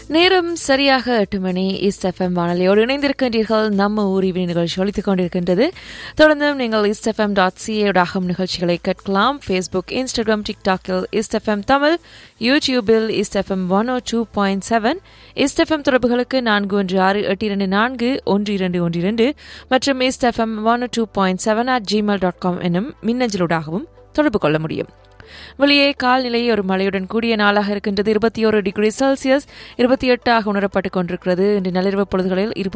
நேரம் சரியாக எட்டு மணி ஈஸ்ட் எஃப்எம் வானொலியோடு இணைந்திருக்கின்றீர்கள் நம்ம ஊர் இவனி நிகழ்ச்சி ஒழித்துக் கொண்டிருக்கின்றது தொடர்ந்தும் நீங்கள் ஈஸ்ட் எஃப்எம் டாட் சிஏடாகும் நிகழ்ச்சிகளை கேட்கலாம் ஃபேஸ்புக் இன்ஸ்டாகிராம் டிக்டாக்கில் ஈஸ்ட் எஃப்எம் தமிழ் யூடியூபில் East FM one O two point seven East FM தொடர்புகளுக்கு நான்கு ஒன்று ஆறு எட்டு இரண்டு நான்கு ஒன்று இரண்டு ஒன்று இரண்டு மற்றும் East FM one O two point seven at Gmail dot com எனும் மின்னஞ்சலூடாகவும் தொடர்பு கொள்ள முடியும் வெளியே கால்நிலை ஒரு மழையுடன் கூடிய நாளாக இருக்கின்றது இருபத்தி ஒரு டிகிரி செல்சியஸ் இருபத்தி எட்டாக உணரப்பட்டுக் கொண்டிருக்கிறது இன்று நள்ளிரவு பொழுதுகளில் இருபத்தி